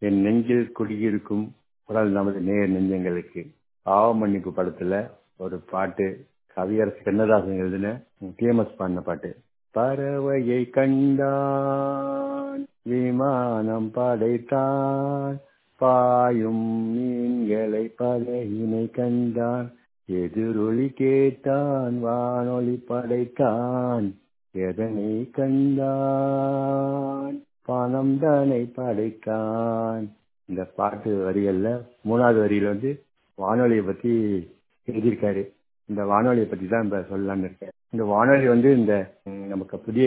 என் நெஞ்சில் குடியிருக்கும் குரல் நமது நேர் நெஞ்சங்களுக்கு பாவ மன்னிப்பு படத்துல ஒரு பாட்டு கவியரசு கண்ணதாசன் எழுதின டிஎம்எஸ் பாடின பாட்டு பறவையை கண்டான் விமானம் படைத்தான் பாயும் மீன்களை படகினை கண்டான் எதிரொலி கேட்டான் வானொலி படைத்தான் எதனை கண்டான் பணம் தானே படைத்தான் இந்த பாட்டு வரிகள்ல மூணாவது வரியில வந்து வானொலியை பத்தி எழுதியிருக்காரு இந்த வானொலியை பத்தி தான் இப்ப சொல்லலாம்னு இருக்கேன் இந்த வானொலி வந்து இந்த ம், நமக்கு புதிய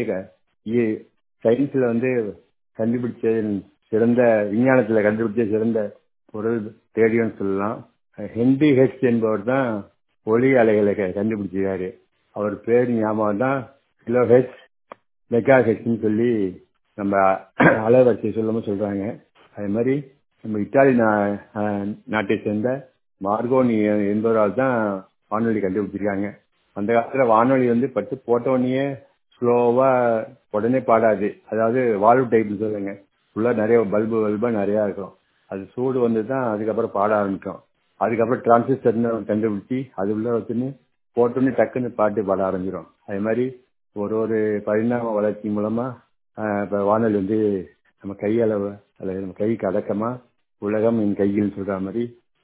சயின்ஸ்ல வந்து கண்டுபிடிச்ச சிறந்த விஞ்ஞானத்துல கண்டுபிடிச்ச சிறந்த பொருள் ரேடியோன்னு சொல்லலாம் ஹென்ரி ஹெச் என்பவர் தான் ஒளி அலைகளை க- கண்டுபிடிச்சிருக்காரு அவர் பேர் ஞாபகம் தான் கிலோ ஹெச் மெகா ஹெச்னு சொல்லி நம்ம அலைவரிசை சொல்லாம சொல்றாங்க அதே மாதிரி நம்ம இத்தாலி நா- அஹ் நாட்டை சேர்ந்த மார்கோனி என்பவரால் தான் வானொலி கண்டுபிடிச்சிருக்காங்க அந்த காலத்துல வானொலி வந்து பட்டு போட்டோடனே ஸ்லோவா உடனே பாடாது அதாவது வால்வ் டைப்னு சொல்லுங்க உள்ள நிறைய பல்பு பல்பா நிறைய இருக்கும் அது சூடு வந்து தான் அதுக்கப்புறம் பாட ஆரம்பிக்கும் அதுக்கப்புறம் டிரான்சிஸ்டர்னு கண்டுபிடிச்சி அது உள்ள வச்சுன்னு போட்டோன்னே டக்குன்னு பாட்டு பாட ஆரம்பிச்சிடும் அதே மாதிரி ஒரு ஒரு பரிணாம வளர்ச்சி மூலமா ஆஹ், இப்ப வானொலி வந்து நம்ம கையளவு அல்லது நம்ம கைக்கு அடக்கமா உலகம் என் கையில் சொல்ற மாதிரி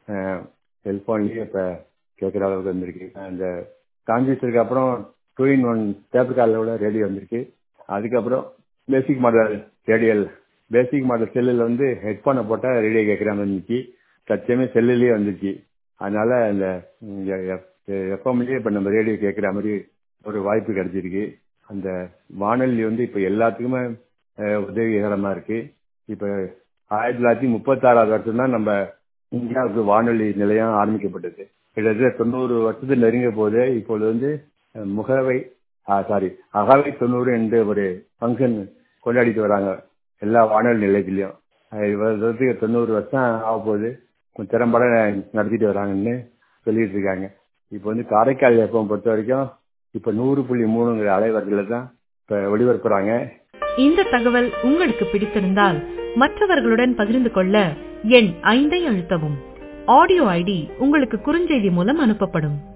செல்போன்லயே இப்ப கேட்குற அளவுக்கு வந்திருக்கு அந்த டிரான்சிஸ்டருக்கு அப்புறம் டூ இன் ஒன் டேப் காலோட ரேடியோ வந்திருக்கு அதுக்கப்புறம் basic model radial basic model செல்லில் வந்து ஹெட்ஃபோனை போட்டால் ரேடியோ கேட்குற மாதிரி இருந்துச்சு தச்சமே செல்லுலேயே வந்துச்சு அதனால இந்த எஃப்எம்லேயே இப்போ நம்ம ரேடியோ கேட்குற மாதிரி ஒரு வாய்ப்பு கிடைச்சிருக்கு அந்த வானொலி வந்து இப்போ எல்லாத்துக்குமே அஹ், உதவிகரமா இருக்கு இப்போ ஆயிரத்தி தொள்ளாயிரத்தி முப்பத்தாறாவது வருஷம் தான் நம்ம இந்தியாவுக்கு வானொலி நிலையம் ஆரம்பிக்கப்பட்டது கிட்டத்தட்ட தொண்ணூறு வருஷத்துக்கு நெருங்க போது இப்பொழுது வந்து அஹ், முகவை சாரி அகவை தொண்ணூறு என்று ஒரு ஃபங்க்ஷன் கொண்டாடிட்டு வராங்க எல்லா வானொலி நிலையத்திலையும் அஹ் வருடத்துக்கு தொண்ணூறு வருஷம் ஆக போகுது கொஞ்சம் திறம்பட நடத்திட்டு வராங்கன்னு சொல்லிட்டு இருக்காங்க இப்போ வந்து காரைக்கால் எப்போ பொறுத்த வரைக்கும் இப்போ நூறு புள்ளி மூணுங்கிற அலைவரிசையில தான் இப்போ ஒளிபரப்புறாங்க இந்த தகவல் உங்களுக்கு பிடித்திருந்தால் மற்றவர்களுடன் பகிர்ந்து கொள்ள எண் ஐந்தை அழுத்தவும் ஆடியோ ஐடி உங்களுக்கு குறுஞ்செய்தி மூலம் அனுப்பப்படும்